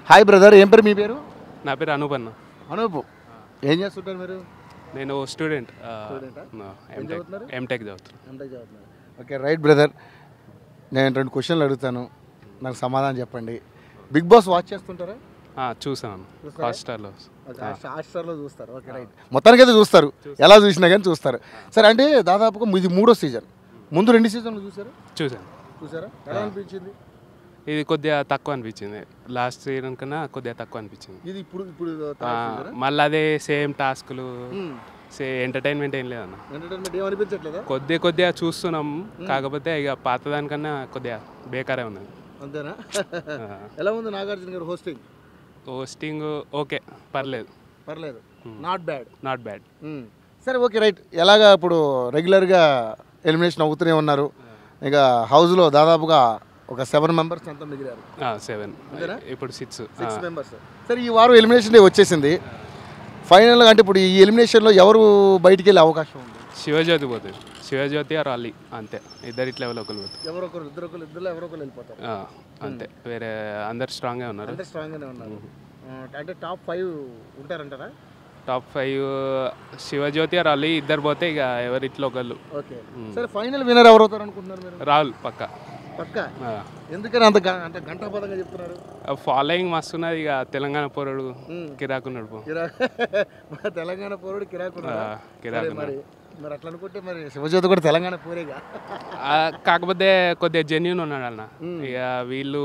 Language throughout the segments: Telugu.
హాయ్ బ్రదర్ ఏం పేరు మీ పేరు నా పేరు అనూప్ అన్న అనూపు ఏం చేస్తుంటారు మీరు నేను స్టూడెంట్ Student ఆ? ఏం ఎంటెక్ చదువుతున్నారు? ఎంటెక్ చదువుతున్నాను ఎంటెక్ చదువుతున్నారు ఓకే రైట్ బ్రదర్ నేను రెండు క్వశ్చన్లు అడుగుతాను నాకు సమాధానం చెప్పండి బిగ్ బాస్ వాచ్ చేస్తుంటారా ఆ, చూసాను చూస్తారా? హాట్స్టార్లో హాట్స్టార్లో చూస్తారు ఓకే రైట్ మొత్తానికి అయితే చూస్తారు ఎలా చూసినా కానీ చూస్తారు సరే అంటే దాదాపుగా ఇది మూడో సీజన్ ముందు రెండు సీజన్లు చూసారు చూసాను చూసారా ఎలా అనిపించింది ఇది కొద్దిగా తక్కువ అనిపించింది లాస్ట్ సీజన్ కన్నా కొద్దిగా తక్కువ అనిపించింది ఇది ఇప్పుడు ఇప్పుడు ఆ, మళ్ళీ అదే సేమ్ టాస్క్లు సే ఎంటర్టైన్మెంట్ ఏం లేదన్న ఎంటర్టైన్మెంట్ ఏం అనిపించట్లేదా కొద్దిగా కొద్దిగా చూస్తున్నాం కాకపోతే ఇక పాతదానికన్నా కొద్దిగా బేకారే ఉన్నది అంతేనా ఎలా ఉంది నాగార్జున గారు హోస్టింగ్ హోస్టింగ్ ఓకే పర్లేదు పర్లేదు నాట్ బ్యాడ్ నాట్ బ్యాడ్ సరే ఓకే రైట్ ఎలాగా ఇప్పుడు రెగ్యులర్గా ఎలిమినేషన్ అవుతూనే ఉన్నారు ఇక హౌస్లో దాదాపుగా ఒక సెవెన్ మెంబర్స్ అంతా మిగిలారు సెవెన్ ఇప్పుడు సిక్స్ సిక్స్ మెంబర్స్ సరే ఈ వారం ఎలిమినేషన్ డే వచ్చేసింది ఫైనల్గా అంటే ఇప్పుడు ఈ ఎలిమినేషన్లో ఎవరు బయటికి వెళ్ళే అవకాశం ఉంది శివజ్యోతి పోతుంది శివజ్యోతి ఆర్ అలీ అంతే ఇద్దరు ఇట్లా ఒకరు పోతుంది ఎవరొకరు ఇద్దరు ఒకరు ఇద్దరు ఎవరొకరు వెళ్ళిపోతారు ఆ, అంతే వేరే అందరు స్ట్రాంగ్గా ఉన్నారు అంటే స్ట్రాంగ్గానే ఉన్నారు ఆ, అంటే టాప్ ఫైవ్ ఉంటారంటారా top five Shivajyothi or Ali ఇద్దరు పోతే ఇక ఎవరు ఇట్లా ఒకళ్ళు ఓకే సరే ఫైనల్ విన్నర్ ఎవరు అవుతారు అనుకుంటున్నారు మీరు రాహుల్ పక్క పక్క ఎందుకని అంత గ- అంటే గంటాపదంగా చెప్తున్నారు ఫాలోయింగ్ మస్తు ఉన్నది ఇక తెలంగాణ పోరాడు కిరాకున్నాడు పో. కిరా మన తెలంగాణ పౌరుడు కిరాకు ఆ, కిరాకు మరి మరి అట్లా అనుకుంటే మరి శివజ్యోతి కూడా తెలంగాణ పోరేగా ఆ, కాకపోతే కొద్దిగా జెన్యున్ ఉన్నాడు అన్న ఇక వీళ్ళు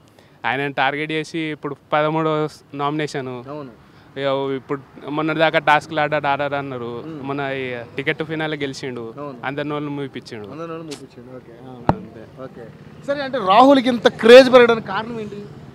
ఆయన టార్గెట్ చేసి ఇప్పుడు పదమూడో నామినేషన్ అవును ఇప్పుడు మొన్నటిదాకా టాస్క్లు ఆడారు ఆడారు అన్నారు మొన్న టికెట్ ఫినాల్ గెలిచిండు అందరిని వాళ్ళు మూపించిండు అందరూ ముప్పించండి ఓకే అంతే ఓకే సరే అంటే రాహుల్కి ఇంత క్రేజ్ పెరగడానికి కారణం ఏంటి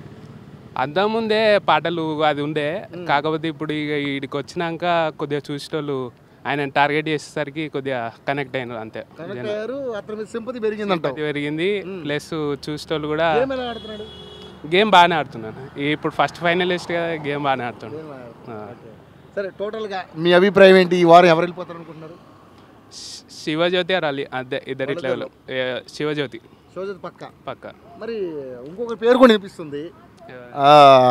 అంతకుముందే పాటలు అది ఉండే కాకపోతే ఇప్పుడు ఇక వీడికి వచ్చినాక కొద్దిగా చూసేటోళ్ళు ఆయన టార్గెట్ చేసేసరికి కొద్దిగా కనెక్ట్ అయినారు అంతే కనెక్ట్ అయ్యారు అతని మీద సింపతి పెరిగిందంట అది పెరిగింది ప్లస్ చూసేటోళ్ళు కూడా గేమ్ ఎలా ఆడుతున్నాడు గేమ్ బాగానే ఆడుతున్నాను ఇప్పుడు ఫస్ట్ ఫైనలిస్ట్ కదా గేమ్ బాగానే ఆడుతున్నాడు గేమ్ ఆడు- ఆ. ఓకే. సరే టోటల్గా మీ అభిప్రాయం ఏంటి ఈ వారం ఎవరు వెళ్ళిపోతారు అనుకుంటున్నారు శి- శివజ్యోతి ఆర్ అలీ అదే ఇద్దరు ఇట్లా ఏ, శివజ్యోతి శివజ్యోతి పక్క పక్క మరి ఇంకొక పేరు కూడా వినిపిస్తుంది ఆ,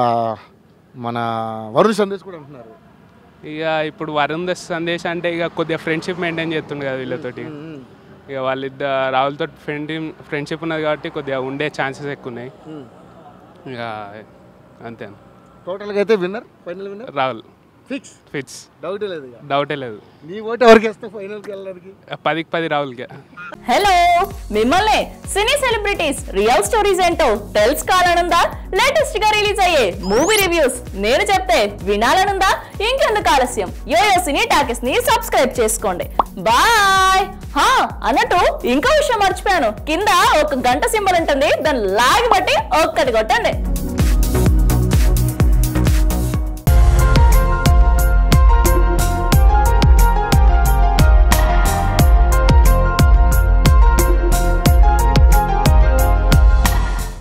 మన వరుణ్ సందేశ్ కూడా అంటున్నారు ఇక ఇప్పుడు వరుణ్ దస్ సందేశ్ అంటే ఇక కొద్దిగా ఫ్రెండ్షిప్ మెయింటైన్ చేస్తుండే కదా వీళ్ళతోటి ఉమ్, ఇక వాళ్ళిద్దరు రాహుల్తో ఫ్రెండ్ ఫ్రెండ్షిప్ ఉన్నది కాబట్టి కొద్దిగా ఉండే ఛాన్సెస్ ఎక్కువ ఉన్నాయి ఉమ్. ఇక అంతే టోటల్గా అయితే winner final winner Rahul fix fits doubt లేదు ఇక డౌటే లేదు నీ ఓటు ఎవరికి వేస్తావు ఫైనల్కి వెళ్ళడానికి పదికి పది రాహుల్కే హలో మిమ్మల్ని సినీ సెలబ్రిటీస్ రియల్ స్టోరీస్ ఏంటో తెలుసుకోవాలనుందా లేటెస్ట్ గా రిలీజ్ అయ్యే మూవీ రివ్యూస్ నేను చెప్తే వినాలనుందా ఇంకెందుకు ఆలస్యం యోయో సినీ టాకెస్ ని సబ్స్క్రైబ్ చేసుకోండి బాయ్ హా అన్నట్టు ఇంకో విషయం మర్చిపోయాను కింద ఒక గంట సింబల్ ఉంటుంది దాన్ని లాగి బట్టి ఒక్కటి కొట్టండి